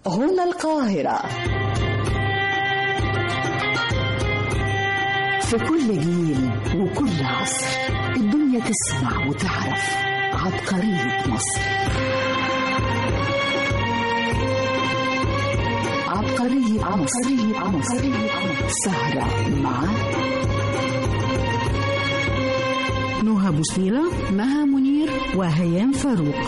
هنا القاهرة في كل جيل وكل عصر الدنيا تسمع وتعرف عبقرية مصر عبقرية عبقرية عبقرية سهرة مع نهى بوسيلة مها منير وهيام فاروق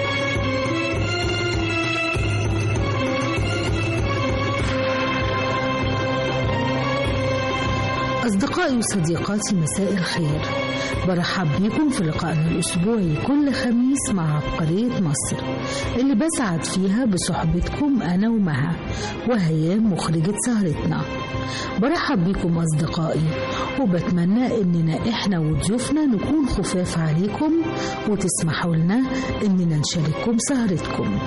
أصدقائي وصديقاتي مساء الخير برحب بيكم في لقائنا الأسبوعي كل خميس مع عبقرية مصر اللي بسعد فيها بصحبتكم أنا ومها وهيام مخرجة سهرتنا برحب بيكم أصدقائي وبتمنى إننا إحنا وضيوفنا نكون خفاف عليكم وتسمحوا لنا إننا نشارككم سهرتكم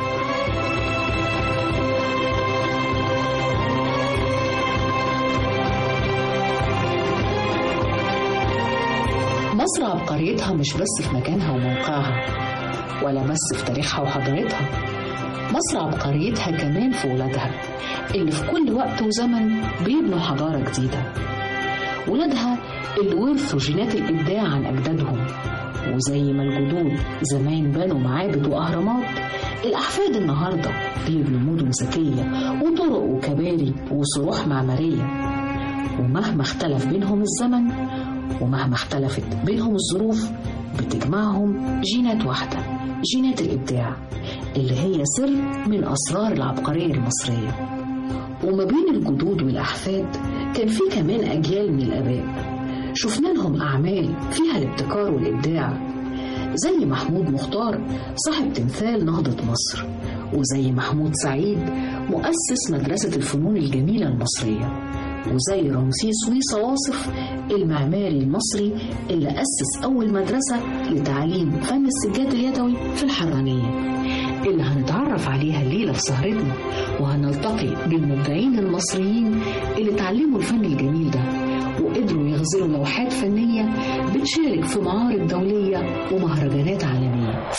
مصر عبقريتها مش بس في مكانها وموقعها ولا بس في تاريخها وحضارتها مصر عبقريتها كمان في ولادها اللي في كل وقت وزمن بيبنوا حضارة جديدة ولادها اللي ورثوا جينات الإبداع عن أجدادهم وزي ما الجدود زمان بنوا معابد وأهرامات الأحفاد النهاردة بيبنوا مدن ذكية وطرق وكباري وصروح معمارية ومهما اختلف بينهم الزمن ومهما اختلفت بينهم الظروف بتجمعهم جينات واحدة جينات الإبداع اللي هي سر من أسرار العبقرية المصرية وما بين الجدود والأحفاد كان في كمان أجيال من الآباء شفنا لهم أعمال فيها الابتكار والإبداع زي محمود مختار صاحب تمثال نهضة مصر وزي محمود سعيد مؤسس مدرسة الفنون الجميلة المصرية وزي رمسيس ويصا واصف المعماري المصري اللي أسس أول مدرسة لتعليم فن السجاد اليدوي في الحرانية اللي هنتعرف عليها الليلة في سهرتنا وهنلتقي بالمبدعين المصريين اللي اتعلموا الفن الجميل ده وقدروا يغزلوا لوحات فنية بتشارك في معارض دولية ومهرجانات عالمية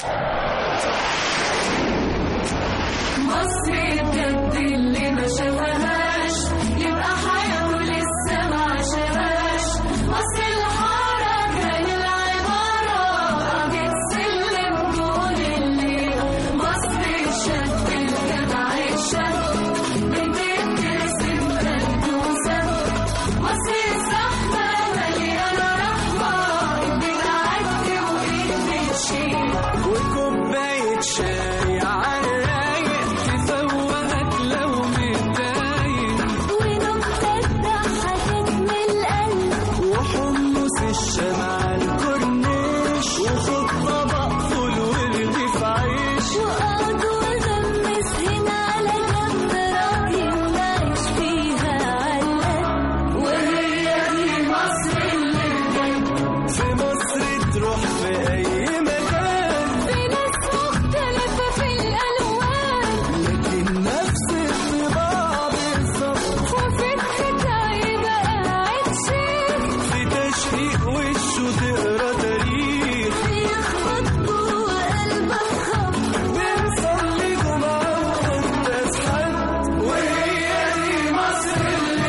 مصر بجد اللي ما شافهاش يبقى حياته لسه ما عاشهاش مصر الحارة كان العبارة قضية سلم طول الليل مصر الشاب الجدع الشاب بتترسم بلدوسة مصر الزحمة مليانة رحمة بتعدي وإيد بتشيل وكوباية شاي على الرايق تفوقك لو متضايق ونكتة ضحكت من القلب وحمص الشمع الكورنيش وخد طبق فول ورد في عيش وقعد وغمس هنا على جنب راضي ونعيش فيها علقة وهي دي مصر اللي بجد في مصر تروح في أي مكان في ناس مختلفة في الألوان لكن نفس الطباع بالظبط وفي الحكا يبقى قاعد شيخ في تشريق وشه تقرا تاريخ بيخبط جوه قلبك خبط بنصلي جمعة وقداس حد وهي دي مصر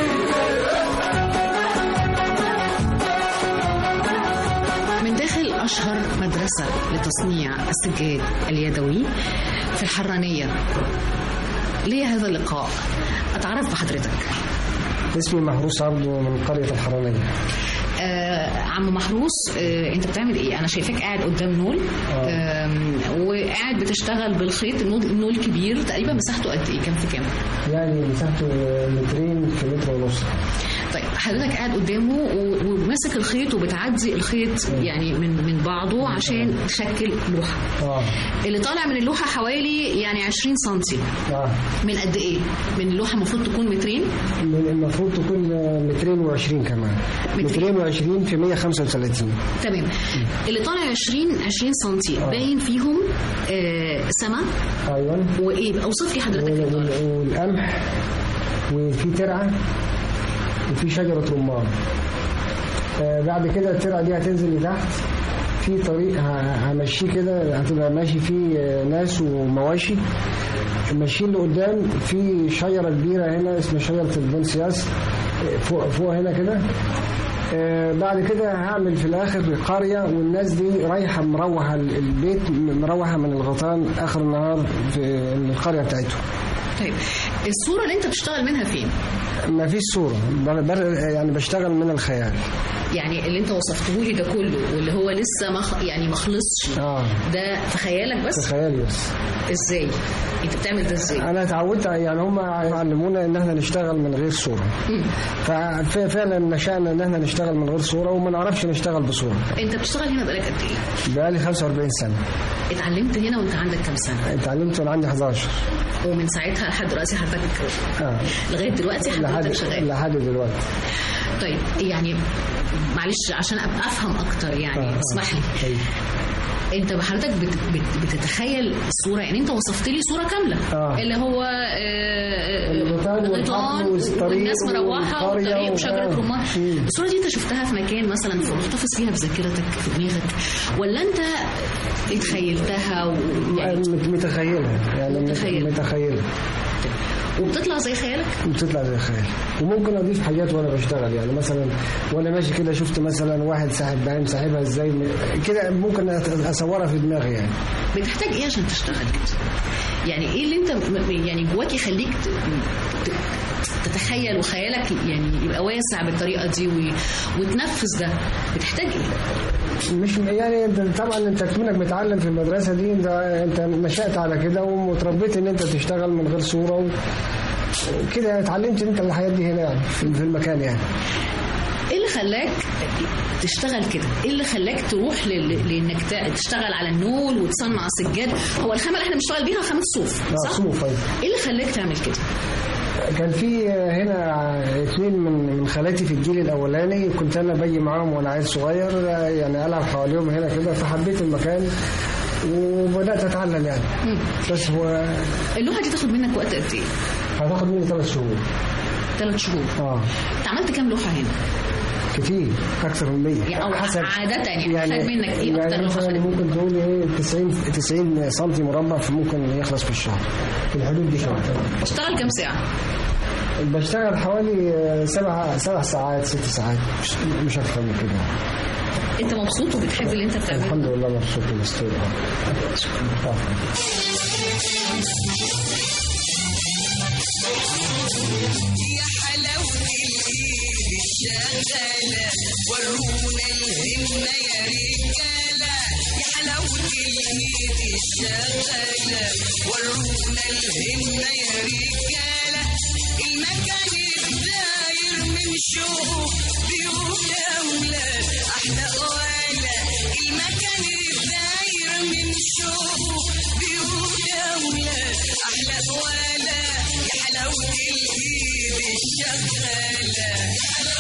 من داخل أشهر مدرسة لتصنيع السجاد اليدوي في الحرانية ليه هذا اللقاء أتعرف بحضرتك اسمي محروس عبده من قرية الحرانية آه عم محروس آه انت بتعمل ايه انا شايفاك قاعد قدام نول آم، وقاعد بتشتغل بالخيط النول, النول كبير تقريبا مساحته قد ايه كام في كام يعني مساحته مترين في متر ونص طيب حضرتك قاعد قدامه و- وماسك الخيط وبتعدي الخيط يعني من من بعضه عشان تشكل لوحه اه اللي طالع من اللوحه حوالي يعني 20 سنتي اه من قد ايه من اللوحه المفروض تكون مترين من- المفروض تكون مترين وعشرين كمان مترين. مترين وعشرين في مية خمسة وثلاثين تمام اللي طالع 20 20 سنتي باين فيهم آه سما ايوه وايه بقى اوصف لي حضرتك اللي طالع. وال- والقمح وفي ترعة وفي شجرة رمان آه بعد كده الترعة دي هتنزل لتحت في طريق ه- همشيه كده هتبقى ماشي فيه آه، ناس ومواشي ماشيين لقدام في شجره كبيره هنا اسمها شجره البنسياس فوق فوق هنا كده آه، بعد كده هعمل في الاخر قريه والناس دي رايحه مروحه البيت مروحه من الغيطان اخر النهار في القريه بتاعتهم طيب الصوره اللي انت بتشتغل منها فين ما فيش صوره بر- بر- يعني بشتغل من الخيال يعني اللي انت وصفته لي ده كله واللي هو لسه ما خ- يعني ما خلصش اه ده في خيالك بس خيالي بس ازاي انت بتعمل ده ازاي انا اتعودت يعني هم علمونا ان احنا نشتغل من غير صوره مم. ففعلا نشأنا ان احنا نشتغل من غير صوره وما نعرفش نشتغل بصوره انت بتشتغل هنا بقالك قد ايه بقالي 45 سنه اتعلمت هنا وانت عندك كام سنه اتعلمت وانا عندي 11 ومن ساعتها لحد دلوقتي حضرتك اه لغايه دلوقتي لحد حضرتك شغال لحد دلوقتي طيب يعني معلش عشان ابقى افهم اكتر يعني آه، آه. اسمح لي طيب. انت بحضرتك بت بت بتتخيل الصوره يعني انت وصفت لي صوره كامله آه. اللي هو آه، الغيطان الغيطان والحقل والطريق والناس مروحه والقرية والطريق و- وشجره آه. رمان مم. الصوره دي انت شفتها في مكان مثلا في- محتفظ فيها في ذاكرتك في دماغك ولا انت اتخيلتها ويعني مت- متخيلها يعني مت- متخيل. متخيلها وبتطلع زي خيالك بتطلع زي الخيال وممكن اضيف حاجات وانا بشتغل يعني مثلا وانا ماشي كده شفت مثلا واحد ساحب بعين ساحبها ازاي كده ممكن أت- اصورها في دماغي يعني بتحتاج ايه عشان تشتغل كده يعني ايه اللي انت م- يعني جواك يخليك ت- ت- تتخيل وخيالك يعني يبقى واسع بالطريقه دي و- وتنفذ ده بتحتاج ايه مش يعني انت طبعا انت كونك متعلم في المدرسه دي انت انت نشات على كده وتربيت ان انت تشتغل من غير صوره و- وكده اتعلمت انت الحاجات دي هنا يعني في في المكان يعني ايه اللي خلاك تشتغل كده ايه اللي خلاك تروح لل- لانك ت- تشتغل على النول وتصنع سجاد هو الخامه اللي احنا بنشتغل بيها خامه صوف اه صح صوف أيوة. ايه اللي خلاك تعمل كده كان في هنا اثنين من من خالاتي في الجيل الاولاني كنت انا باجي معاهم وانا عيل صغير يعني العب حواليهم هنا كده فحبيت المكان وبدات اتعلم يعني مم. بس هو اللوحه دي تاخد منك وقت قد ايه هتاخد مني ثلاث شهور ثلاث شهور اه انت عملت كام لوحه هنا كتير اكثر من 100 يعني أو عادة يعني خد منك إيه أكتر يعني لوحة مثلا خدت؟ ممكن تقول ايه 90 90 سم مربع فممكن يخلص في الشهر في الحدود دي كده اشتغل كام ساعه بشتغل حوالي آه، سبع سبع ساعات ست ساعات مش, مش اكثر من كده انت مبسوط وبتحب اللي انت بتعمله الحمد لله مبسوط بالاستوديو شكرا يا حلاوة الإيد الشغالة ورونا الهمة يا رجالة يا حلاوة الإيد الشغالة ورونا الهمة يا رجالة المكان الداير من شوق بيوت أولاد أحلى ولا المكان الداير من شوق بيوت أولاد أحلى ولا يا حلاوة الإيد الشغالة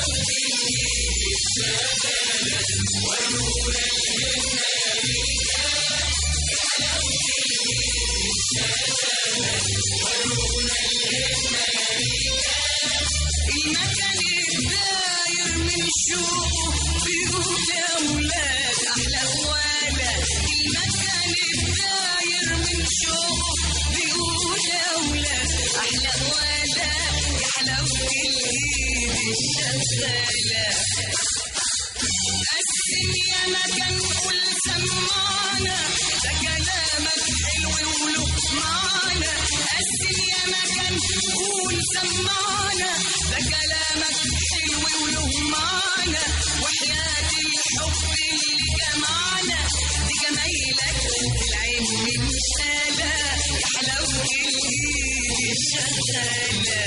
المكان الداير من شوق بيوت أولاد أحلى ولا المكان الداير من شوق بيوت أولاد أحلى ولا يا حلاوة الإيد الشغالة قسم يا مكان قول سمعنا ده كلامك حلو وله معنى قسم يا مكان قول سمعنا ده كلامك حلو وله معنى وحياة الحب اللي جمعنا دي جمايلك العين من شالة يا حلاوة الإيد الشغالة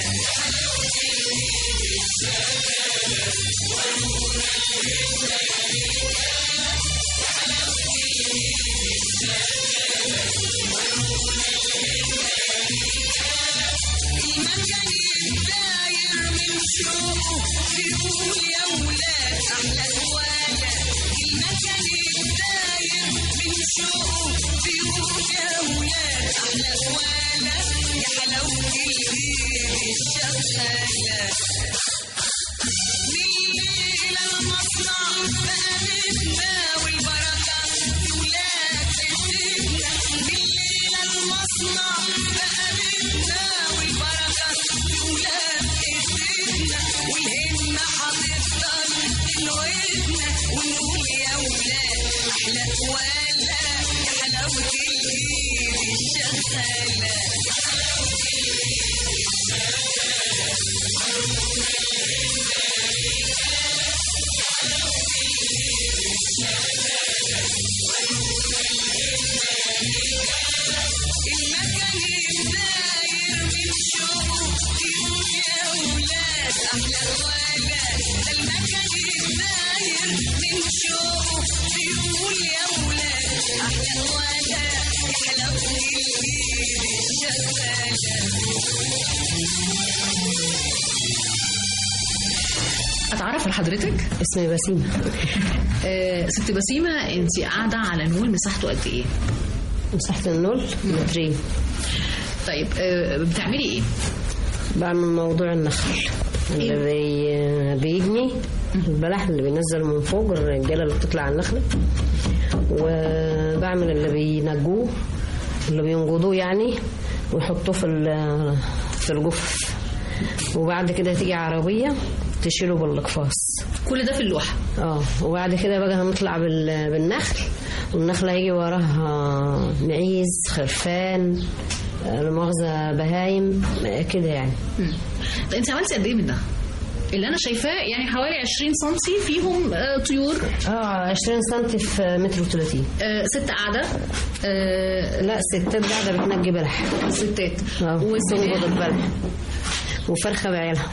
المكان الداير من شوقه بيقول يا ولاد احلى الوالد المكان الداير من شوقه بيقول يا ولاد احلى الوالد يا حلاوه الايد الشغاله بالليل المصنع بقى بيتنا والبركه ولاد بيتنا بالليل المصنع بقى بيتنا ولا يا حلاوة الايد الشغالة المكان الداير من شوق يقول يا ولاد احلى الولاد ده المكان الداير من شوق يقول يا ولاد احلى الولاد يا حلاوة الايد الشغالة اتعرف لحضرتك اسمي بسيمة آه ست بسيمه انت قاعده على نول مساحته قد ايه مساحة النول مترين طيب آه بتعملي ايه بعمل موضوع النخل اللي بي... بيجني البلح اللي بينزل من فوق الرجالة اللي بتطلع على النخلة وبعمل اللي بينجوه اللي بينقضوه يعني ويحطوه في ال- في الجفف وبعد كده تيجي عربية تشيله بالقفاص كل ده في اللوحه اه وبعد كده بقى هنطلع بال... بالنخل والنخل هيجي وراها معيز خرفان آه، لا مؤاخذة بهايم آه، كده يعني مم. طيب انت عملتي قد ايه من ده اللي انا شايفاه يعني حوالي 20 سم فيهم آه طيور اه 20 سم في متر و30 آه ست قاعده آه لا ستات قاعدة بتنجي بلح ستات اه تنقض وسلاح البلح وفرخة بعيالها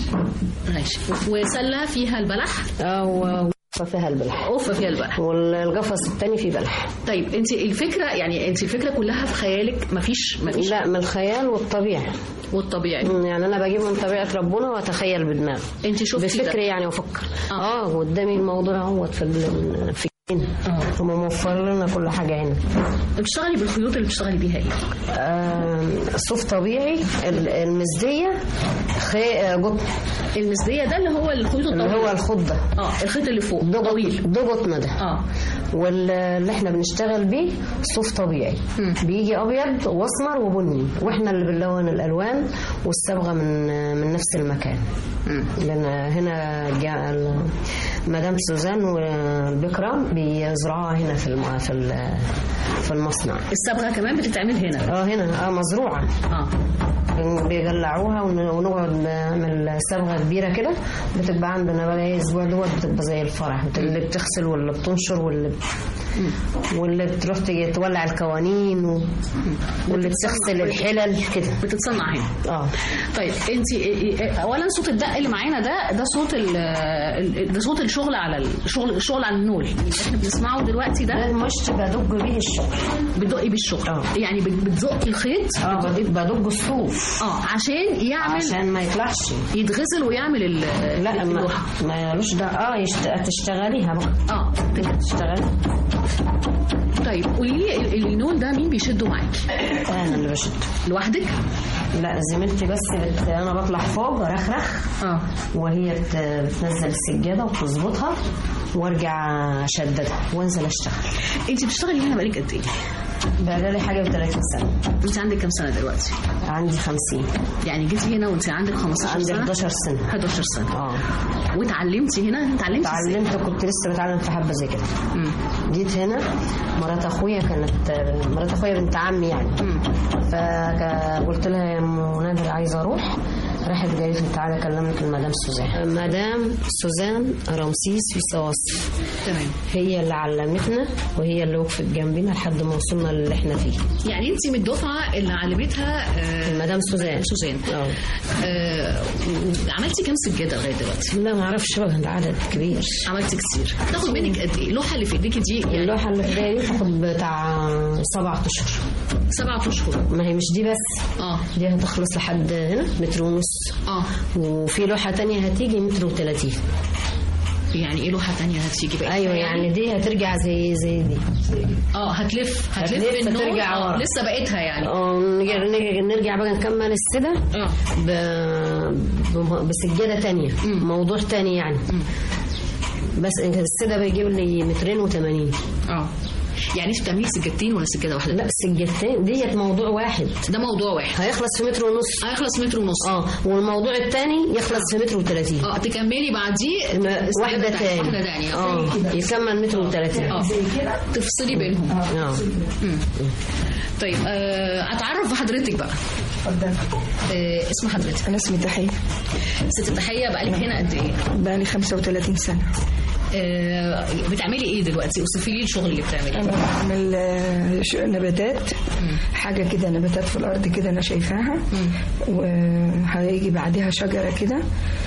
ماشي وسله فيها البلح اه و- فيها البلح اوفه فيها البلح والقفص التاني فيه بلح طيب انت الفكره يعني انت الفكره كلها في خيالك مفيش مفيش لا من الخيال والطبيعي والطبيعي يعني انا بجيب من طبيعه ربنا واتخيل بدماغي انت شفتي بفكري ده يعني وافكر آه. اه قدامي الموضوع اهوت في ال- في هنا آه. هم موفر لنا كل حاجه هنا بتشتغلي بالخيوط اللي بتشتغلي بيها ايه آه صوف طبيعي ال- المزديه خي... آه، قطن المزديه ده اللي هو الخيوط اللي الطويل هو الخط ده اه الخيط اللي فوق ده طويل قطن- ده قطن ده اه واللي احنا بنشتغل بيه صوف طبيعي مم. بيجي ابيض واسمر وبني واحنا اللي بنلون الالوان والصبغه من من نفس المكان مم. لان هنا جاء ال- مدام سوزان والبكرة بيزرعوها هنا في الم... في ال- في المصنع الصبغه كمان بتتعمل هنا اه هنا اه مزروعه اه بن- بيجلعوها ون- ونقعد نعمل صبغه كبيره كده بتبقى عندنا بقى ايه الاسبوع دوت بتبقى زي الفرح بت- اللي بتغسل واللي بتنشر واللي واللي بتروح تجي تولع القوانين و... واللي بتغسل الحلل كده بتتصنع هنا اه طيب انت اولا صوت الدق اللي معانا ده ده صوت ال- ال- ده صوت الشغل على الشغل الشغل على النول اللي احنا بنسمعه دلوقتي ده ده المشط بدق بيه الشغل بتدقي بالشغل اه. يعني بت- بتزقي الخيط اه بدق بدق الصوف اه عشان يعمل عشان ما يطلعش يتغسل ويعمل ال لا ما اللوحه ما يلوش ده اه يشت... تشتغليها بقى اه تشتغلي طيب قولي لي ال- النول ده مين بيشده معاكي انا اللي بشد لوحدك لا زميلتي بس بت... انا بطلع فوق ارخرخ اه وهي بت... بتنزل السجاده وتظبطها وارجع اشددها وانزل اشتغل انت بتشتغلي هنا بقالك قد ايه بقى لي حاجه ب 30 سنه انت عندك كام سنه دلوقتي عندي 50 يعني جيتي هنا وانت عندك 15 عندي سنه 11 سنه 11 سنه اه واتعلمتي هنا اتعلمتي ازاي اتعلمت كنت لسه بتعلم في حبه زي كده مم. جيت هنا مرات اخويا كانت مرات اخويا بنت عمي يعني مم. فقلت لها يا ام نادر عايزه اروح راحت قالت لي تعالى اكلمك المدام سوزان مدام سوزان رمسيس وصواصف تمام هي اللي علمتنا وهي اللي وقفت جنبنا لحد ما وصلنا اللي احنا فيه يعني انت من الدفعه اللي علمتها آه مدام سوزان سوزان اه آه عملتي كام سجاده لغايه دلوقتي لا ما اعرفش بقى ده عدد كبير عملتي كتير تاخد منك قد ايه اللوحه اللي في ايديكي دي يعني اللوحه اللي في بالي تاخد بتاع سبعة اشهر سبعة اشهر ما هي مش دي بس اه دي هتخلص لحد هنا متر ونص اه وفي لوحه تانية هتيجي متر وثلاثين يعني ايه لوحه تانية هتيجي بقى ايوه يعني دي هترجع زي زي دي اه هتلف هتلف هتلف بالنور. ترجع آه، ورا. لسه بقيتها يعني اه نرجع نرجع- نرجع بقى نكمل السده اه ب... ب- بسجاده تانية مم. موضوع تاني يعني مم. بس السده بيجيب لي مترين وثمانين اه يعني انت بتعملي سجادتين ولا سجاده واحده لا السجادتين ديت موضوع واحد ده موضوع واحد هيخلص في متر ونص هيخلص متر ونص اه والموضوع الثاني يخلص في متر وثلاثين اه تكملي بعديه السجادة واحدة تانية. تاني واحده ثانيه اه يكمل متر وثلاثين اه تفصلي بينهم اه مم. طيب آه، اتعرف بحضرتك بقى آه، اسم حضرتك أنا اسمي تحية ست تحيه بقالك هنا قد ايه بقالي 35 سنة آه، بتعملي ايه دلوقتي اوصفي لي الشغل اللي بتعمليه أنا بعمل آه، ش- نباتات حاجة كده نباتات في الأرض كده أنا شايفاها وهيجي بعدها شجرة كده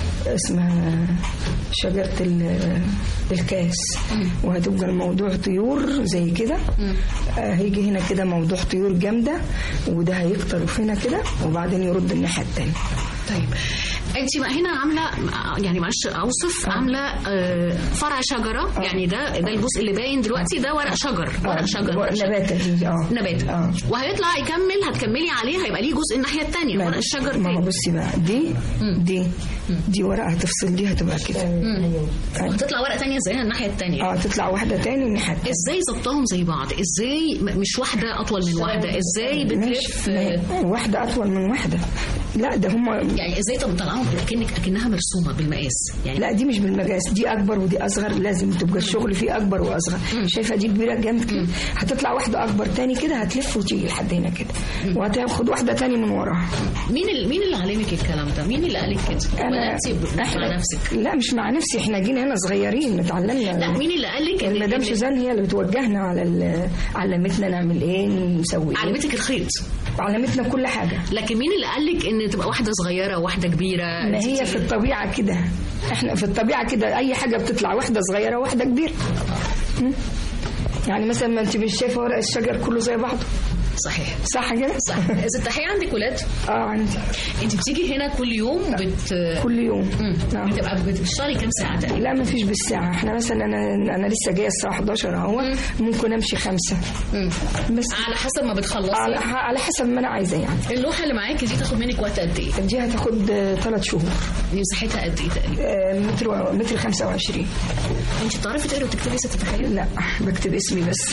اسمها شجرة ال- الكاس وهتبقى الموضوع طيور زي كده آه، هيجي هنا كده موضوع طيور جامدة وده هيكتر هنا كده وبعدين يرد الناحية التانية طيب انت بقى هنا عامله يعني معلش اوصف عامله آه، فرع شجره يعني ده ده الجزء اللي باين دلوقتي ده ورق شجر ورق شجر ورق شجر. نباتة دي اه نبات اه وهيطلع يكمل هتكملي عليه هيبقى ليه جزء الناحيه الثانيه ما- ورق الشجر ما هو تاني بصي بقى دي دي دي ورقة هتفصل دي هتبقى كده أيوة. هتطلع ورقه ثانيه زيها الناحيه الثانيه اه تطلع واحدة تاني والناحية التانية. ازاي ظبطهم زي بعض ازاي م- مش واحده اطول من واحده ازاي بتلف ماشي. آه، واحدة أطول من واحدة لا ده هم يعني ازاي طب طلعهم اكنك اكنها مرسومه بالمقاس يعني لا دي مش بالمقاس دي أكبر ودي أصغر لازم تبقى الشغل فيه أكبر وأصغر شايفة دي كبيرة جامد كده هتطلع واحدة أكبر تاني كده هتلف وتيجي لحد هنا كده وهتاخد واحدة تاني من وراها مين اللي مين اللي علمك الكلام ده مين اللي قالك كده ولا انت ب- مع نفسك لا مش مع نفسي احنا جينا هنا صغيرين اتعلمنا لا مين اللي قالك إن- المدام إن- سوزان هي اللي بتوجهنا على ال- علمتنا نعمل ايه نسوي ايه علمتك الخيط علمتنا كل حاجة لكن مين اللي قالك ان تبقى واحده صغيره وواحده كبيره ما هي في الطبيعة كده احنا في الطبيعة كده أي حاجة بتطلع واحدة صغيرة واحدة كبيرة م? يعني مثلا ما انت مش شايفة ورق الشجر كله زي بعضه صحيح صح كده؟ صح ست تحية عندك ولاد اه عندي انت بتيجي هنا كل يوم بت كل يوم مم. نعم. بتبقى بتشتغلي كام ساعه تقريبا لا ما فيش بالساعة احنا مثلا انا انا لسه جاية الساعة 11 اهو ممكن امشي خمسة مم. بس على حسب ما بتخلصي على, على حسب ما انا عايزة يعني اللوحه اللي معاكي دي تاخد منك وقت قد ايه دي هتاخد ثلاث شهور مساحتها قد ايه تقريبا آه، متر و- متر 25 انت بتعرفي تقري وتكتبي ست تحية لا بكتب اسمي بس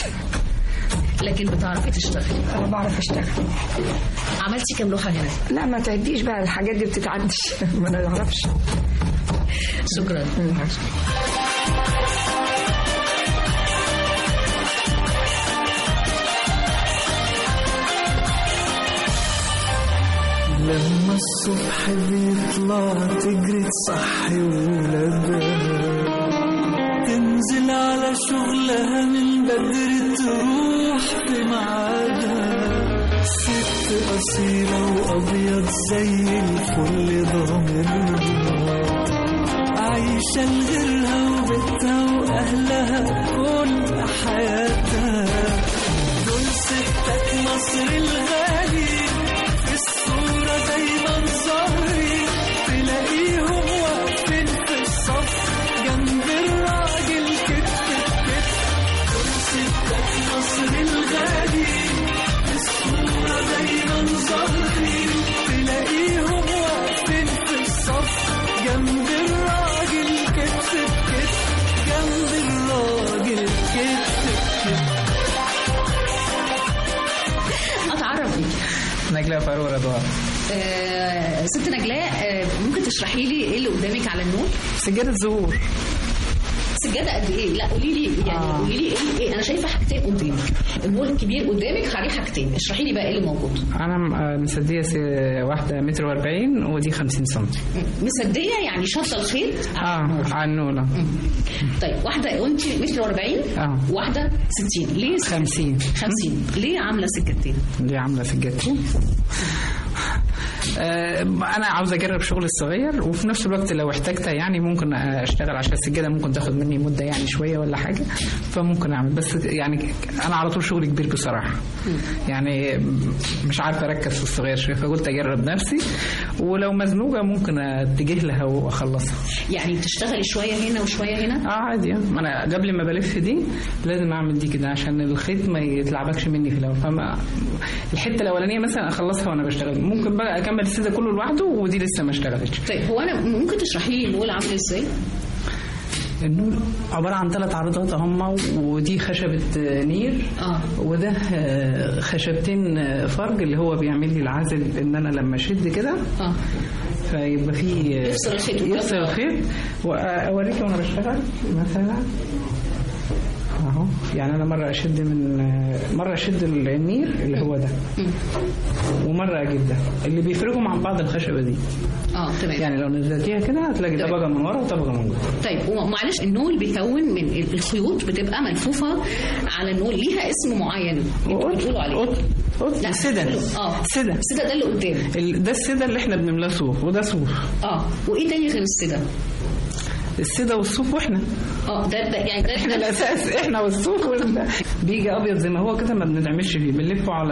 لكن بتعرفي تشتغلي انا بعرف اشتغل عملتي كام لوحه هنا لا ما تعديش بقى الحاجات دي بتتعدش ما انا اعرفش شكرا لما الصبح بيطلع تجري تصحي ولادها تنزل على شغلها من بدري تروح في ميعادها ست أصيلة وأبيض زي الفل ضامرها عايشة لغيرها وبيتها وأهلها كل حياتها دول ستات مصر الغالي في الصورة دايما ظاهرين تلاقيهم واقفين في الصف جنب الراجل كتف بكتف دول ستات مصر الغالي في الصورة دايما ظاهرين تلاقيهم واقفين في الصف جنب الراجل كتف بكتف جنب الراجل كتف بكتف اتعرف بيكي نجلاء فاروق رضوان آه، ست نجلاء آه، ممكن تشرحي لي ايه اللي قدامك على النور سجادة زهور سجاده قد ايه لا قولي لي يعني آه. قولي لي ايه ايه انا شايفه حاجتين قدامك النور الكبير قدامك عليه حاجتين اشرحي لي بقى ايه اللي موجود أنا م- آه، مسدية س- واحدة متر وأربعين ودي خمسين سم مسديه يعني شاطه الخيط اه على النولة طيب واحده وانت متر 40 آه. واحده 60 ليه خمسين 50 ليه عامله سكتين دي عاملة سجادتين آه، انا عاوز اجرب شغل الصغير وفي نفس الوقت لو احتجتها يعني ممكن اشتغل عشان السجاده ممكن تاخد مني مده يعني شويه ولا حاجه فممكن اعمل بس يعني انا على طول شغلي كبير بصراحه يعني مش عارفه اركز في الصغير شويه فقلت اجرب نفسي ولو مزنوقه ممكن اتجه لها واخلصها يعني بتشتغلي شويه هنا وشويه هنا اه عادي آه. ما انا قبل ما بلف دي لازم اعمل دي كده عشان الخيط ما يتلعبكش مني في الاول فما الحته الاولانيه مثلا اخلصها وانا بشتغل ممكن بقى اكمل السيده كله لوحده ودي لسه ما اشتغلتش طيب هو انا ممكن تشرحي لي النول عامل ازاي النول عبارة عن ثلاث عرضات هم ودي خشبة نير اه وده آه، خشبتين آه، فرج اللي هو بيعمل لي العزل ان انا لما اشد كده اه فيبقى في يفصل الخيط يفصل الخيط واوريك وانا بشتغل مثلا اهو يعني انا مره اشد من مره اشد النير اللي هو ده ومره اجيب ده اللي بيفرقهم عن بعض الخشبه دي اه تمام يعني لو نزلتيها كده هتلاقي تمام. طبقه من ورا وطبقه من جوه طيب ومعلش النول بيكون من الخيوط بتبقى ملفوفه على النول ليها اسم معين انتوا بتقولوا عليه قط قط لا سدى اه سدى السدى ده اللي قدام ال- ده السدى اللي احنا بنملاه صوف وده صوف اه وايه تاني غير السدى السدى والصوف واحنا اه ده, ده يعني ده احنا الاساس احنا والصوف وال- بيجي ابيض زي ما هو كده ما بنتعملش فيه بنلفه على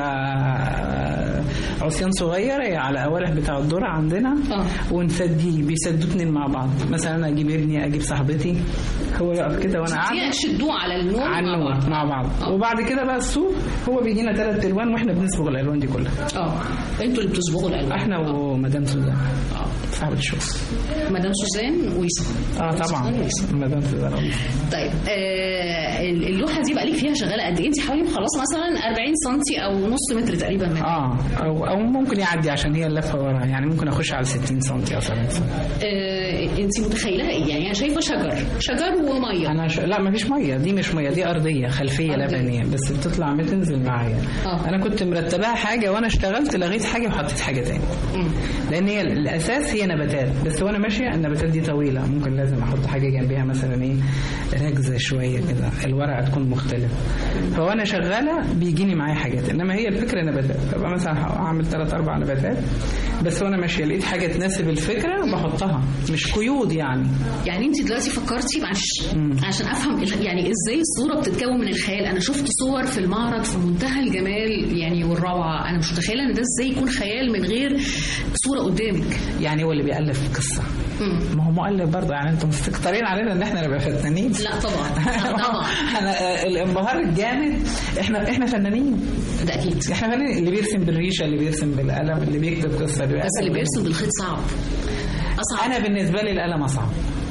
عصيان صغير على قوالح بتاع الذره عندنا اه. ونسديه بيسدوا اتنين مع بعض مثلا انا اجيب ابني اجيب صاحبتي هو يقف كده وانا قاعده شدوه على النول على مع النور بعض. مع بعض وبعد كده بقى الصوف هو بيجينا ثلاث الوان واحنا بنصبغ الالوان دي كلها اه انتوا اللي بتصبغوا الالوان احنا ومدام سوزان اه صاحبه الشغل مدام سوزان ويسا اه طبعا مدام سوزان طيب آه اللوحه دي بقى لك فيها شغاله قد ايه انت حوالي خلاص مثلا 40 سم او نص متر تقريبا منها اه او او ممكن يعدي عشان هي اللفه ورا يعني ممكن اخش على 60 سم او 70 سم آه انت متخيلها ايه يعني انا شايفه شجر شجر وميه انا ش... لا ما فيش ميه دي مش ميه دي ارضيه خلفيه أرضية. لبنيه بس بتطلع بتنزل معايا آه. انا كنت مرتباها حاجه وانا اشتغلت لغيت حاجه وحطيت حاجه تاني مم. لان هي الاساس هي نباتات بس وانا ماشيه النباتات دي طويله ممكن لازم احط حاجه جنبيها مثلا ايه ركزه شويه كده الورقه تكون مختلفه فوانا شغاله بيجيني معايا حاجات انما هي الفكره نباتات فبقى مثلا اعمل ثلاث اربع نباتات بس وانا ماشيه لقيت حاجه تناسب الفكره بحطها مش قيود يعني يعني انت دلوقتي فكرتي معلش عشان افهم ال- يعني ازاي الصوره بتتكون من الخيال انا شفت صور في المعرض في منتهى الجمال يعني والروعه انا مش متخيله ان ده ازاي يكون خيال من غير صوره قدامك يعني هو اللي بيألف قصه مم. ما هو مؤلف برضه يعني انتم مستكترين علينا ان احنا نبقى فنانين لا طبعا لا طبعا انا آه، الانبهار الجامد احنا احنا فنانين ده اكيد احنا فنانين اللي بيرسم بالريشه اللي بيرسم بالقلم اللي بيكتب قصه اللي بس اللي بيرسم بالخيط صعب اصعب انا بالنسبه لي القلم اصعب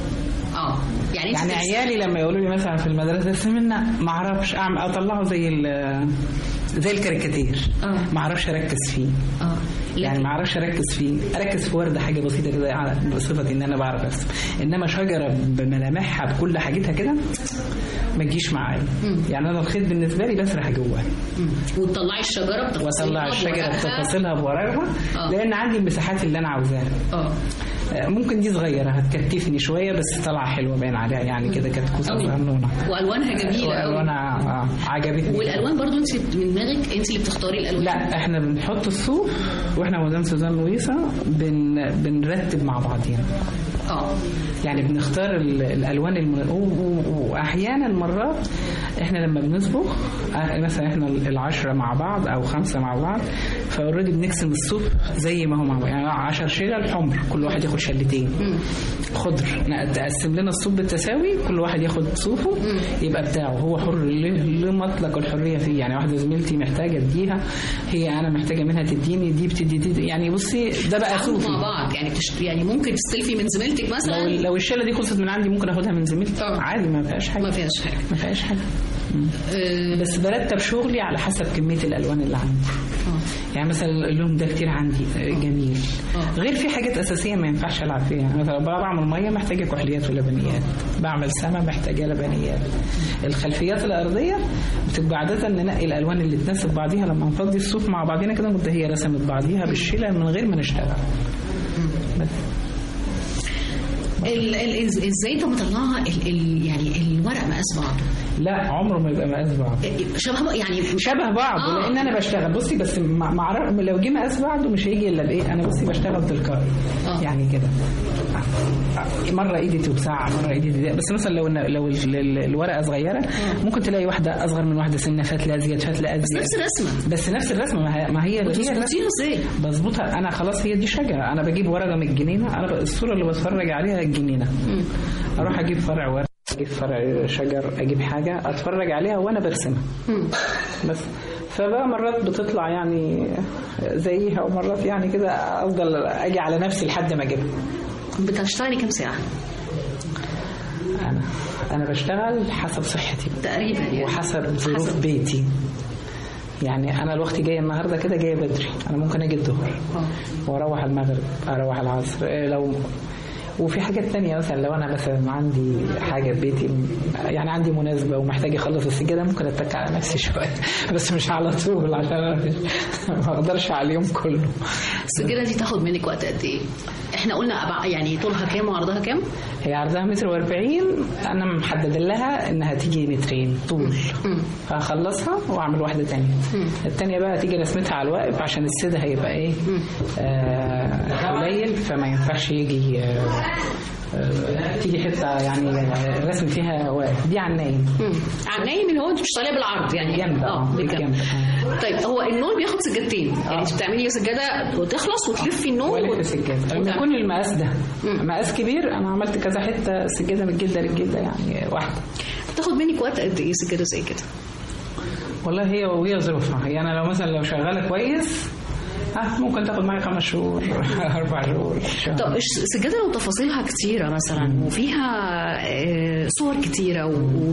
اه يعني انت يعني بترسم- عيالي لما يقولوا لي مثلا في المدرسه ارسم لنا ما اعرفش اعمل اطلعه زي ال- زي الكاريكاتير آه. ما اعرفش اركز فيه اه يعني ما اعرفش اركز فيه اركز في ورده حاجه بسيطه كده على- بصفه ان انا بعرف ارسم انما شجره بملامحها بكل حاجتها كده ما تجيش معايا يعني انا الخيط بالنسبه لي بسرح جواه مم. وتطلعي الشجره بتفاصيلها واطلع الشجره بورقها. بتفاصيلها بورقها آه. لان عندي المساحات اللي انا عاوزاها اه آه، ممكن دي صغيره هتكتفني شويه بس طالعه حلوه باين عليها يعني كده كتكوته أوي. صغنونه والوانها جميله قوي والوانها آه، عجبتني والالوان برضو انت من دماغك انت اللي بتختاري الالوان لا احنا بنحط الصوف واحنا ومدام سوزان لويسا بن بنرتب مع بعضينا اه يعني بنختار ال- الالوان المن... و- و- واحيانا مرات احنا لما بنصبغ آه، مثلا احنا العشرة مع بعض او خمسة مع بعض فاوريدي بنقسم الصوف زي ما هو مع بعض يعني 10 شلل حمر كل واحد ياخد شلتين خضر نقسم لنا الصوف بالتساوي كل واحد ياخد صوفه يبقى بتاعه هو حر له له مطلق الحريه فيه يعني واحده زميلتي محتاجه اديها هي انا محتاجه منها تديني دي بتدي دي يعني بصي ده بقى تعاونوا صوفي مع بعض يعني بتشت... يعني ممكن تستلفي من زميلتك لو مثلا لو الشله دي خلصت من عندي ممكن اخدها من زميلتي طبعا. عادي ما فيهاش حاجه ما فيهاش حاجه ما فيهاش حاجه مم. آه، بس برتب شغلي على حسب كميه الالوان اللي عندي آه. يعني مثلا اللون ده كتير عندي آه، جميل آه. غير في حاجات اساسيه ما ينفعش العب فيها يعني مثلا بقى بعمل ميه محتاجه كحليات ولبنيات بعمل سما محتاجه لبنيات الخلفيات الارضيه بتبقى عاده ننقي الالوان اللي تناسب بعضيها لما نفضي الصوف مع بعضينا كده نبقى هي رسمت بعضيها بالشيله من غير ما نشتغل بس. ال... ال... إز- ازاي انت مطلعها ال... ال... يعني الورق مقاس بعضه لا عمره ما يبقى مقاس بعض شبه بقى- يعني شبه بعض آه. لان انا بشتغل بصي بس مع مع ر- لو جه مقاس بعضه مش هيجي الا بايه انا بصي بشتغل تلقائي آه. يعني كده مره ايدي توسع مره ايدي تضيق بس مثلا لو لو ال- ال- الورقه صغيره ممكن تلاقي واحده اصغر من واحده سنه فتله ازيد فتله ازيد نفس الرسمه بس نفس الرسمه ما هي ما هي هي الرسمة. بتظبطيها ازاي؟ بظبطها انا خلاص هي دي شجره انا بجيب ورقه من الجنينه انا ب- الصوره اللي بتفرج عليها الجنينه اروح اجيب فرع ورق اجيب فرع شجر اجيب حاجه اتفرج عليها وانا برسمها بس فبقى مرات بتطلع يعني زيها ومرات يعني كده افضل اجي على نفسي لحد ما اجيبها بتشتغلي كام ساعه؟ انا انا بشتغل حسب صحتي تقريبا يعني وحسب ظروف بيتي يعني انا الوقت جاي النهارده كده جايه بدري انا ممكن اجي الظهر واروح المغرب اروح العصر إيه لو وفي حاجات تانية مثلا لو انا مثلا عندي حاجه في بيتي يعني عندي مناسبه ومحتاج اخلص السجاده ممكن اتك على نفسي شويه بس مش على طول عشان أنا ما اقدرش على اليوم كله السجاده دي تاخد منك وقت قد ايه احنا قلنا أبع- يعني طولها كام وعرضها كام هي عرضها متر واربعين انا محدد لها انها تيجي مترين طول هخلصها واعمل واحده تانية التانية بقى تيجي رسمتها على الواقف عشان السد هيبقى ايه آه قليل فما ينفعش يجي آه آه تيجي حته يعني الرسم فيها واقف دي على النايم على النايم اللي هو انت بتشتغليها بالعرض يعني جنب اه بالجنب طيب هو النول بياخد سجادتين يعني انت بتعملي سجاده وتخلص وتلفي النول ولا سجاده لما يكون المقاس ده مقاس كبير انا عملت كذا حته سجاده من الجلده للجلده يعني واحده تاخد منك وقت قد ايه سجاده زي كده والله هي وهي ظروفها يعني انا لو مثلا لو شغاله كويس ها ممكن تاخد معايا خمس شهور اربع شهور شهر. طب الش- السجاده لو تفاصيلها كتيره مثلا وفيها آه، صور كتيره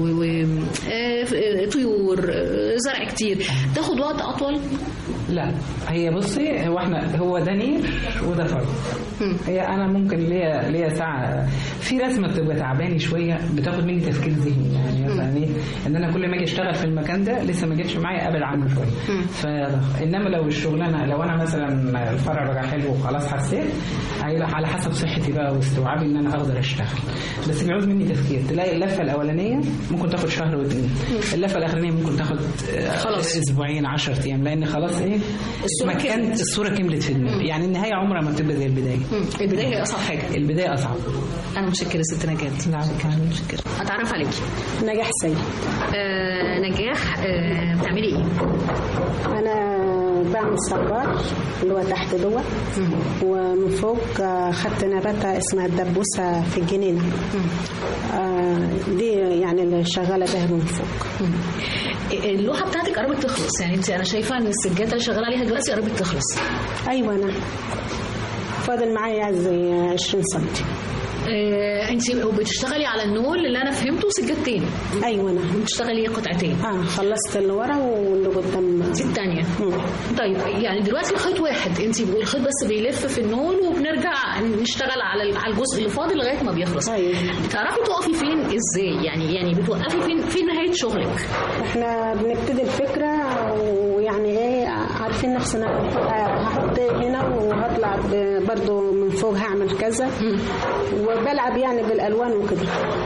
وطيور زرع كتير تاخد وقت اطول لا هي بصي هو احنا هو ده نير وده فرد هي انا ممكن ليا ليا ساعه في رسمه بتبقى تعباني شويه بتاخد مني تفكير ذهني يعني مثلا ايه ان انا كل ما اجي اشتغل في المكان ده لسه ما جتش معايا ابعد عنه شويه فانما لو الشغلانه لو انا مثلا الفرع بقى حلو وخلاص حسيت هيبقى على حسب صحتي بقى واستوعابي ان انا اقدر اشتغل بس بيعوز مني تفكير تلاقي اللفه الاولانيه ممكن تاخد شهر واثنين اللفه الاخرانيه ممكن تاخد خلاص اسبوعين 10 ايام لان خلاص ايه الصورة مكان كملت. الصوره كملت في دماغي يعني النهايه عمرها ما بتبقى زي البدايه البدايه هي اصعب حاجه البدايه اصعب انا متشكره ست نجاة لا متشكره اتعرف عليكي نجاح سيد آه نجاح آه بتعملي ايه انا بعمل صبار اللي هو تحت دوت ومن فوق آه، خدت نباتة اسمها الدبوسة في الجنينة آه، دي يعني اللي شغالة بها من فوق اللوحه بتاعتك قربت تخلص يعني انت انا شايفه ان السجاده اللي شغاله عليها دلوقتي قربت تخلص أيوة أنا فاضل معايا زي 20 سنتي آه انت بتشتغلي على النول اللي انا فهمته سجادتين ايوه انا بتشتغلي قطعتين اه خلصت اللي ورا واللي قدام دي الثانيه طيب يعني دلوقتي الخيط واحد انت الخيط بس بيلف في النول وبنرجع نشتغل على على الجزء اللي فاضل لغايه ما بيخلص بتعرفي تقفي فين ازاي يعني يعني بتوقفي فين فين نهايه شغلك احنا بنبتدي الفكرة ويعني ايه عارفين نفسنا هحط هنا وهطلع ب- برضو من فوق هعمل كذا وبلعب يعني بالالوان وكده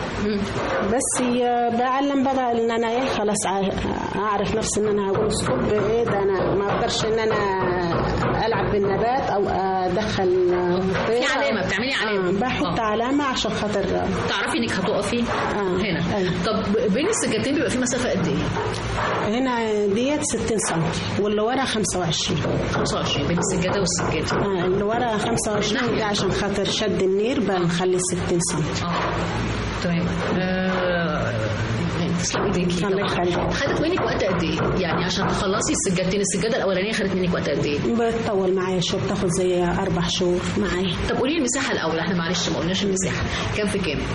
بس ي- بعلم بقى ان انا ايه خلاص ع- اعرف نفسي ان انا هقول ستوب ايه ده انا ما اقدرش ان انا العب بالنبات او ادخل في علامه بتعملي علامه آه بحط علامة عشان خاطر تعرفي انك هتقفي هنا طب بين السجادتين بيبقى في مسافه قد ايه هنا ديت 60 سم واللي ورا 25 25 بين السجاده والسجاده اه اللي ورا 25 ده عشان خاطر شد النير بنخلي 60 سم تمام آه، تسلم ايديكي الله يخليك. خدت منك وقت قد ايه؟ يعني عشان تخلصي السجادتين السجاده الاولانيه خدت منك وقت قد ايه؟ بتطول معايا شويه بتاخد زي اربع شهور معايا طب قولي لي المساحه الاول احنا معلش ما قلناش المساحه كام في كام؟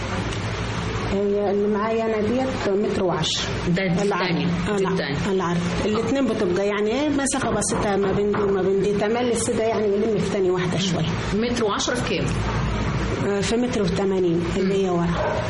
هي اللي معايا انا ديت متر وعشرة ده دي الثانيه آه لا العرض الاثنين بتبقى يعني ايه مسافه بسيطه ما بين دي وما بين دي تملي السده يعني يلم في ثانيه واحده شويه متر و10 في كام؟ آه، في متر وثمانين اللي هي ورا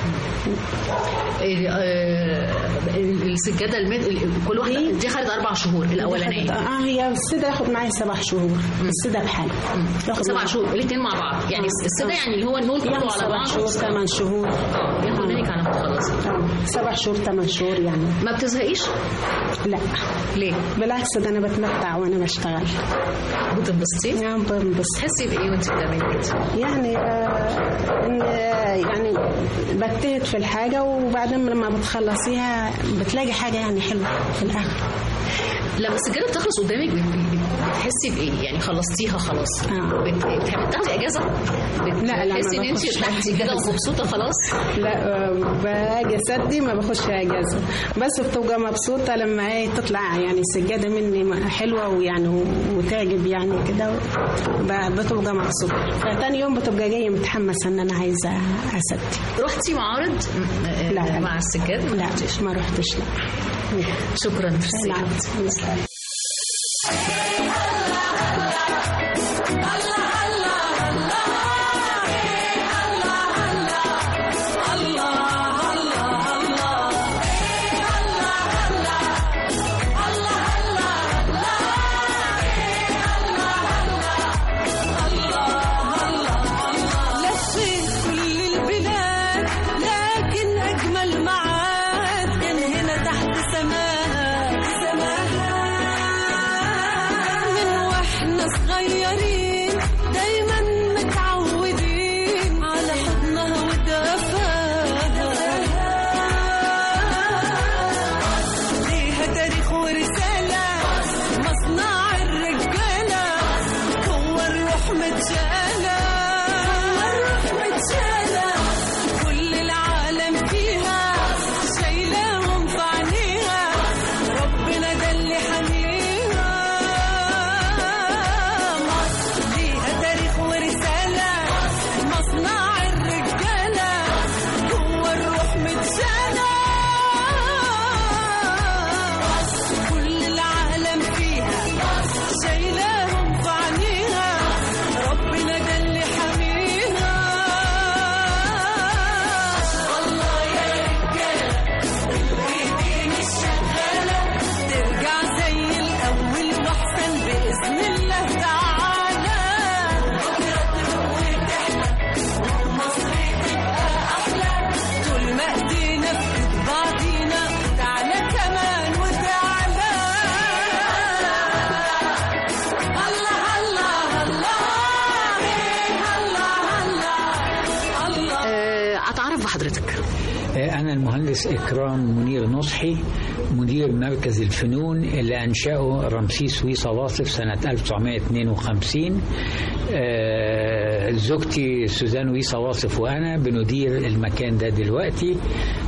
إيه، آه، السجاده المت... كل واحده دي خدت اربع شهور الاولانيه اه هي السده ياخد معايا سبع شهور السده بحاله ياخد سبع معايا- شهور الاثنين مع بعض يعني السده يعني اللي هو النول كله ياخد على سبع بعض شهور ثمان شهور اه ياخد منك على ما تخلصي سبع شهور ثمان شهور يعني ما بتزهقيش؟ لا ليه؟ بالعكس ده انا بتمتع وانا بشتغل بتنبسطي؟ نعم بنبسط تحسي بايه وانت بتعملي كده؟ يعني آه إن آه يعني بجتهد في الحاجة وبعدين لما بتخلصيها بتلاقي حاجة يعني حلوة في الآخر لما السجاده بتخلص قدامك بت- بت- بتحسي بايه يعني خلصتيها خلاص بت- بت- بتاخدي اجازه لا، لا، ما بتحسي ان انت باخدش ارتحتي كده أجازة. ومبسوطه خلاص لا آه، باجي اسدي ما باخدش اجازه بس بتبقى مبسوطه لما ايه تطلع يعني السجاده مني حلوه ويعني وتعجب يعني كده ب- بتبقى مبسوطه فتاني يوم بتبقى جايه متحمسه ان انا عايزه اسدي رحتي معارض م- آه، لا. مع السجاد لا ما رحتش لا شكرا ميرسي. لا. لفيت كل البلاد لكن أجمل معاد كان هنا تحت سماها سماها من واحنا صغيرين دايما متعودين على حضنها ودفاها ليها تاريخ ورسالة مصنع الرجالة هو الروح متشالة هو الروح متشالة كل العالم فيها شايلاهم في عينيها ربنا ده اللي حاميها مصر ليها تاريخ ورسالة مصنع الرجالة هو الروح متشالة كل العالم فيها شايلاهم في عينيها ربنا ده اللي حاميها الله يا رجالة الايدين الشغالة ترجع زي الأول وأحسن بإذن الله تعالى بكرة وتحلى مصر تبقى أحلى طول ما إيدينا في إيد بعضينا تعالى كمان وتعالى الله الله الله إيه الله الله الله آه، اتعرف بحضرتك أنا المهندس إكرام منير نصحي مدير مركز الفنون اللي أنشأه رمسيس ويصا واصف سنة 1952 آه، زوجتي سوزان ويصا واصف وأنا بندير المكان ده دلوقتي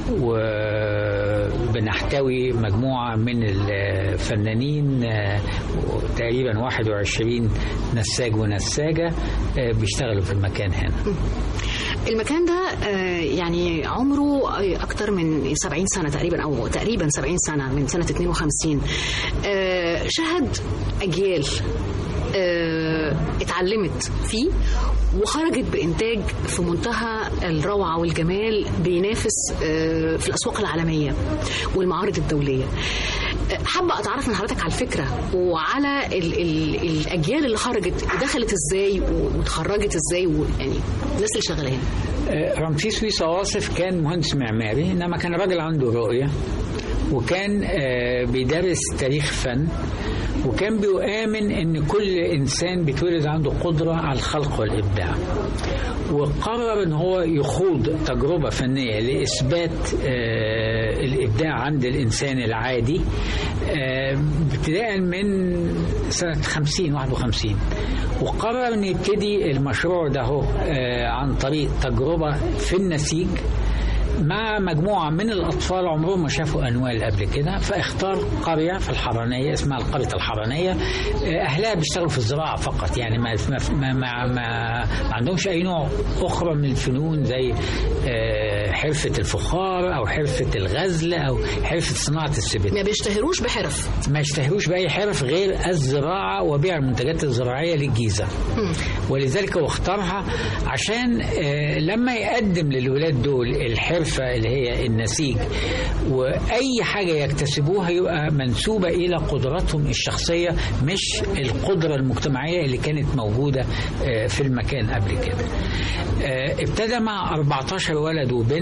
وبنحتوي مجموعة من الفنانين آه، تقريبا 21 نساج ونساجة آه، بيشتغلوا في المكان هنا المكان ده آه، يعني عمره آه، أكتر من 70 سنة تقريبا أو تقريبا 70 سنة من سنة 52 آه، شهد أجيال آه، اتعلمت فيه وخرجت بإنتاج في منتهى الروعة والجمال بينافس آه، في الأسواق العالمية والمعارض الدولية آه، حابة أتعرف من حضرتك على الفكرة وعلى ال ال الأجيال اللي خرجت دخلت إزاي واتخرجت إزاي ويعني الناس اللي شغالة هنا آه، رمسيس ويصا واصف كان مهندس معماري انما كان راجل عنده رؤيه وكان آه، بيدرس تاريخ فن وكان بيؤمن ان كل انسان بيتولد عنده قدره على الخلق والابداع وقرر ان هو يخوض تجربه فنيه لاثبات آه، الابداع عند الانسان العادي آه، ابتداء من سنه 50 51 وقرر ان يبتدي المشروع ده هو آه، عن طريق تجربه في النسيج مع مجموعة من الأطفال عمرهم ما شافوا أنوال قبل كده فاختار قرية في الحرانية اسمها القرية الحرانية آه، أهلها بيشتغلوا في الزراعة فقط يعني ما, ما, ما, ما, ما, ما عندهمش أي نوع أخرى من الفنون زي آه، حرفة الفخار أو حرفة الغزل أو حرفة صناعة السبت ما بيشتهروش بحرف ما يشتهروش بأي حرف غير الزراعة وبيع المنتجات الزراعية للجيزة ولذلك هو اختارها عشان آه، لما يقدم للولاد دول الحرفة اللي هي النسيج وأي حاجة يكتسبوها يبقى منسوبة إلى قدراتهم الشخصية مش القدرة المجتمعية اللي كانت موجودة آه، في المكان قبل كده آه، ابتدى مع 14 ولد وبنت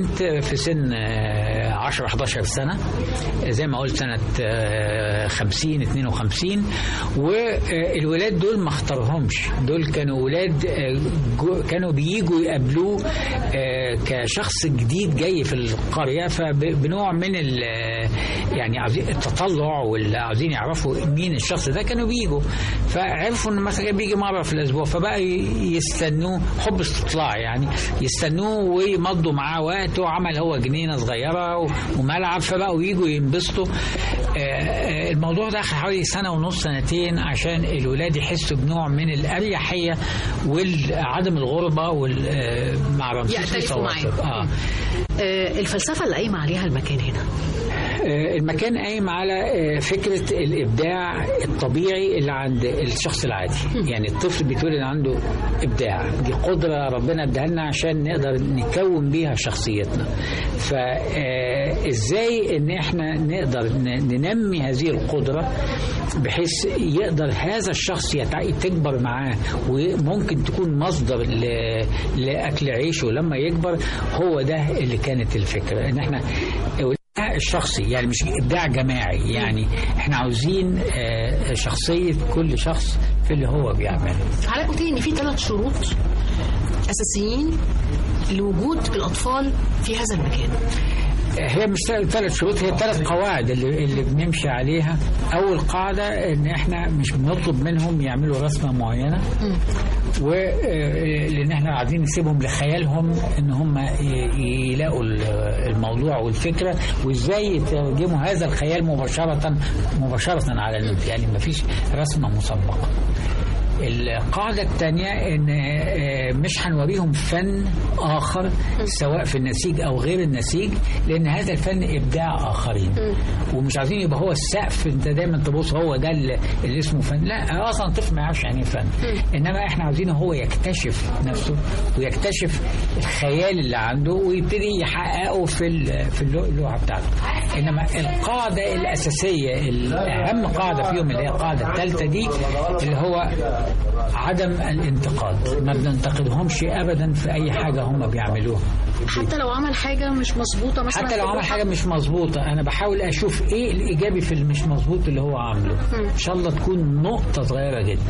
بنت في سن آه، 10 11 سنه زي ما قلت سنه آه، 50 52 والولاد دول ما اختارهمش دول كانوا ولاد آه، جو- كانوا بييجوا يقابلوه آه، كشخص جديد جاي في القريه فبنوع من ال- يعني عاوزين التطلع واللي عاوزين يعرفوا مين الشخص ده كانوا بيجوا فعرفوا ان مثلا بيجي مره في الاسبوع فبقى ي- يستنوه حب استطلاع يعني يستنوه ويمضوا معاه وقت وعمل هو جنينه صغيره و- وملعب فبقوا يجوا ينبسطوا آه، آه، الموضوع ده أخد حوالي سنه ونص سنتين عشان الولاد يحسوا بنوع من الاريحيه وعدم الغربه وال آه، مع رمسيس يعترفوا معاه. وصوابه. اه آه، الفلسفة اللي قايمة عليها المكان هنا آه، المكان قايم على آه، فكرة الإبداع الطبيعي اللي عند الشخص العادي يعني الطفل بيتولد عنده إبداع دي قدرة ربنا اداها لنا عشان نقدر نكون بيها شخصيتنا فإزاي إن إحنا نقدر ن- ننمي هذه القدرة بحيث يقدر هذا الشخص يتع- تكبر معاه وممكن تكون مصدر ل- لأكل عيشه لما يكبر هو ده اللي كانت الفكرة إن إحنا الإبداع الشخصي يعني مش ابداع جماعي يعني احنا عاوزين آه، شخصيه كل شخص في اللي هو بيعمله حضرتك قلت لي ان في ثلاث شروط اساسيين لوجود الاطفال في هذا المكان هي مش ثلاث شروط هي ثلاث قواعد اللي, اللي بنمشي عليها اول قاعده ان احنا مش بنطلب منهم يعملوا رسمه معينه و آه، لان احنا عايزين نسيبهم لخيالهم ان هم ي- يلاقوا ال- الموضوع والفكره وازاي يترجموا هذا الخيال مباشره مباشره على النت يعني ما فيش رسمه مسبقه القاعدة الثانية إن آه، مش هنوريهم فن آخر سواء في النسيج أو غير النسيج لأن هذا الفن إبداع آخرين ومش عايزين يبقى هو السقف أنت دايما تبص هو ده اللي اللي اسمه فن لا أصلا الطفل ما يعرفش يعني إيه فن إنما إحنا عاوزينه هو يكتشف نفسه ويكتشف الخيال اللي عنده ويبتدي يحققه في ال- في اللو- اللوحة بتاعته إنما القاعدة الأساسية الأهم قاعدة فيهم اللي هي القاعدة الثالثة دي اللي هو عدم الانتقاد ما بننتقدهمش ابدا في اي حاجه هم بيعملوها حتى لو عمل حاجه مش مظبوطه مثلا حتى لو عمل حاجه مش مظبوطه انا بحاول اشوف ايه الايجابي في اللي مش مظبوط اللي هو عامله ان شاء الله تكون نقطه صغيره جدا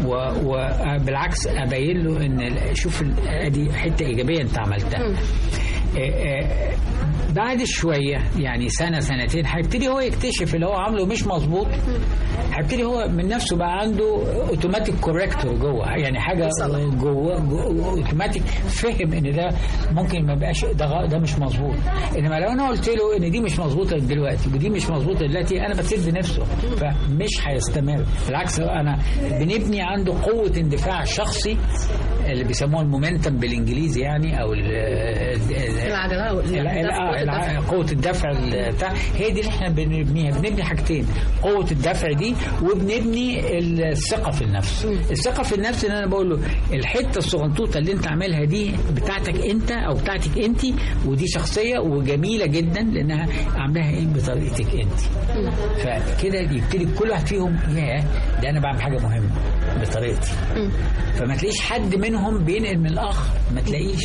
وبالعكس ابين له ان ال- شوف ال- ادي حته ايجابيه انت عملتها آه، آه، بعد شويه يعني سنه سنتين هيبتدي هو يكتشف اللي هو عامله مش مظبوط هيبتدي هو من نفسه بقى عنده اوتوماتيك كوركتور جوه يعني حاجه جوه جوه اوتوماتيك فهم ان ده ممكن ما يبقاش ده غ- ده مش مظبوط انما لو انا قلت له ان دي مش مظبوطه دلوقتي ودي مش مظبوطه دلوقتي انا بسد نفسه فمش هيستمر بالعكس انا بنبني عنده قوه اندفاع شخصي اللي بيسموها المومنتم بالانجليزي يعني او ال- ال- العجله أو ال- ال- الدفع، آه، الع- قوة الدفع ال- بتاع هي دي اللي احنا بنبنيها بنبني حاجتين قوة الدفع دي وبنبني الثقة في النفس الثقة في النفس ان انا بقول له الحتة الصغنطوطة اللي انت عاملها دي بتاعتك انت او بتاعتك انت ودي شخصية وجميلة جدا لانها عاملاها ايه بطريقتك انت فكده يبتدي كل واحد فيهم ياه ده انا بعمل حاجة مهمة بطريقتي فما تلاقيش حد منهم بينقل من الاخر ما تلاقيش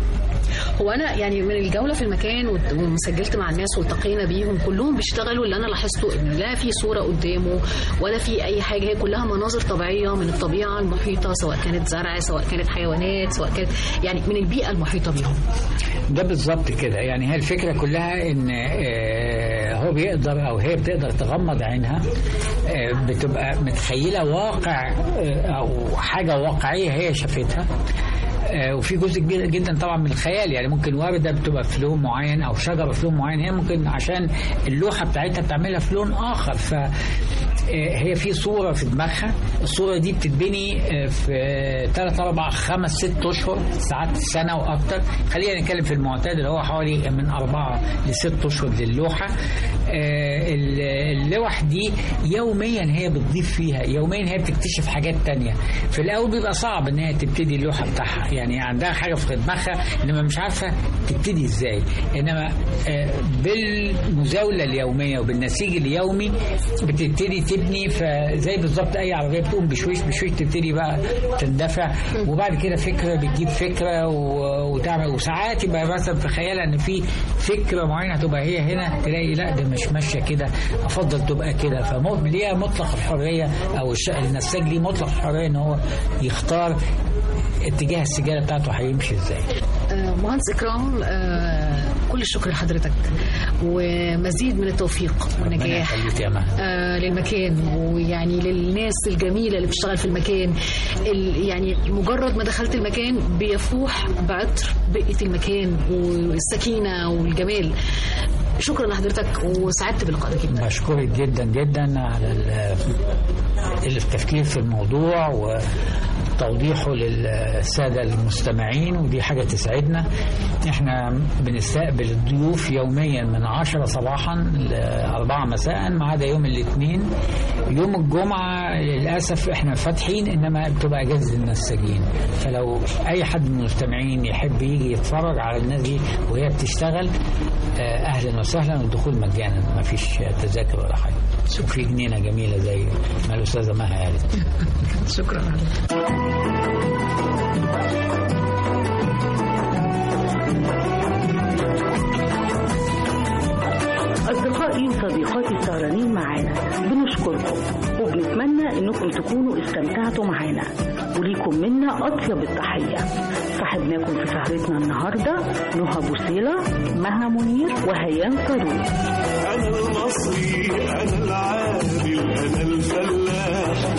هو انا يعني من الجوله في المكان وت- وسجلت مع الناس والتقينا بيهم كلهم بيشتغلوا اللي انا لاحظته ان لا في صوره قدامه ولا في اي حاجه هي كلها مناظر طبيعيه من الطبيعه المحيطه سواء كانت زرع سواء كانت حيوانات سواء كانت يعني من البيئه المحيطه بيهم ده بالظبط كده يعني هي الفكرة كلها ان آه، هو بيقدر او هي بتقدر تغمض عينها آه، بتبقى متخيلة واقع آه، او حاجة واقعية هي شافتها آه، وفي جزء كبير جدا طبعا من الخيال يعني ممكن وردة بتبقى في لون معين او شجرة في لون معين هي ممكن عشان اللوحة بتاعتها بتعملها في لون اخر ف آه، هي في صورة في دماغها الصورة دي بتتبني آه، في 3 4 5 6 اشهر ساعات سنة واكتر خلينا نتكلم في المعتاد اللي هو حوالي من 4 ل 6 اشهر للوحة آه، ال- اللوح دي يوميا هي بتضيف فيها يوميا هي بتكتشف حاجات تانية في الاول بيبقى صعب ان هي تبتدي اللوحة بتاعها يعني عندها حاجه في دماغها انما مش عارفه تبتدي ازاي انما آه، بالمزاوله اليوميه وبالنسيج اليومي بتبتدي تبني فزي بالظبط اي عربيه بتقوم بشويش بشويش تبتدي بقى تندفع وبعد كده فكره بتجيب فكره و- وتعمل وساعات يبقى مثلا في خيالها ان في فكره معينه هتبقى هي هنا تلاقي لا ده مش ماشيه كده افضل تبقى كده فليها مطلق الحريه او الش- النساج ليه مطلق الحريه ان هو يختار اتجاه السجاده بتاعته هيمشي ازاي آه، مهندس إكرام آه، كل الشكر لحضرتك ومزيد من التوفيق ربنا والنجاح يخليك يا مها آه، للمكان ويعني للناس الجميلة اللي بتشتغل في المكان ال- يعني مجرد ما دخلت المكان بيفوح بعطر بقية المكان والسكينة والجمال شكرا لحضرتك وسعدت بلقائك جدا بشكرك جدا جدا على ال- التفكير في الموضوع وتوضيحه للسادة المستمعين ودي حاجة تسعدنا احنا بنستقبل الضيوف يوميا من عشرة صباحا ل 4 مساء ما عدا يوم الاثنين يوم الجمعة للأسف احنا فاتحين انما بتبقى اجازة النساجين فلو اي حد من المستمعين يحب يجي يتفرج على الناس دي وهي بتشتغل آه، اهلا وسهلا والدخول مجانا ما فيش تذاكر ولا حاجه وفي جنينه جميله زي ما الاستاذه مها قالت شكرا أصدقائي وصديقاتي السهرانين معانا بنشكركم وبنتمنى إنكم تكونوا استمتعتوا معانا وليكم منا أطيب التحية صاحبناكم في سهرتنا النهاردة نهى بوسيلة مها منير وهيان صاروخ أنا المصري أنا العامل أنا الفلاح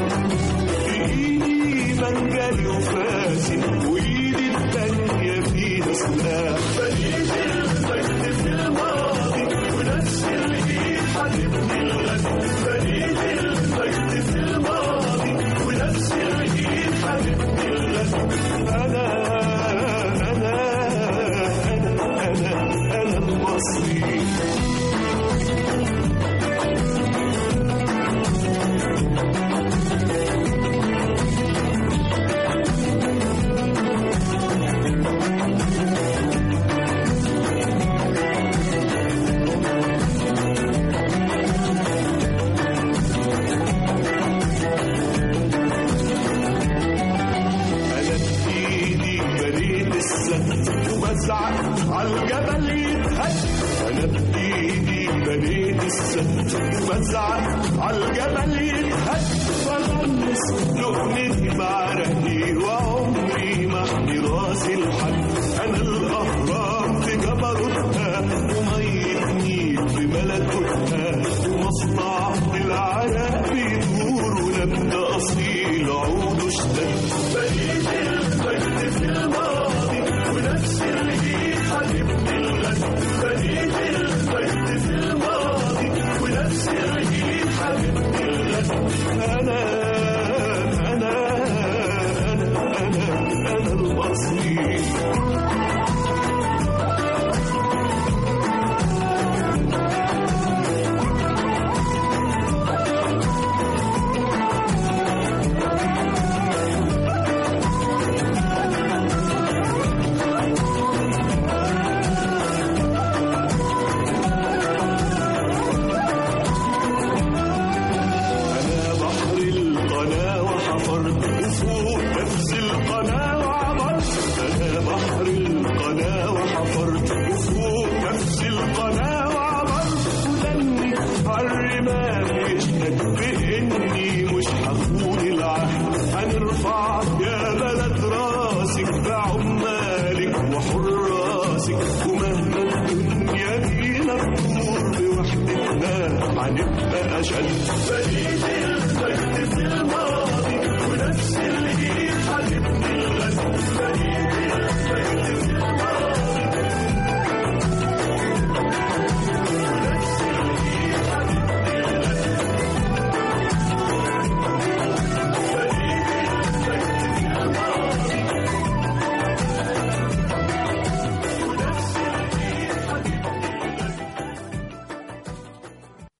بإيدي منجلي وفاسي وإيدي التانية فيها سلاح بإيدي المجد في الماضي ونفس الإيد حبيبني الغد بإيدي المجد في الماضي ونفس الإيد حبيبني الغد أنا أنا أنا أنا أنا المصري انا بايدي بنيت السد وبزعق عالجبل يتهد انا بايدي بنيت السد وبزعق عالجبل يتهد بغمس لقمتي بعرقي وعمري ما احمي راسي لحد انا الاهرام في جبروتها ومية نيل في ملكوتها ومصنع العرق بيدور ونبدا اصيل عود اشتد بقيت المجد في الماضي ونفس الايد حبيبتي الغد بقيت المجد في الماضي ونفس الايد حبيبتي الغد انا انا انا انا انا المصري أنا بحر القناة وحفرت وفوق نفس القناة وعبرت أنا بحر القناة وحفرت وفوق نفس القناة وعبرت ودمي الرمال يشهد بإني مش هخون العهد هنرفع يا بلد راسك بعمالك وحراسك ومهما الدنيا بينا تدور بوحدتنا هنبقى أشد فريد المجد في الماضي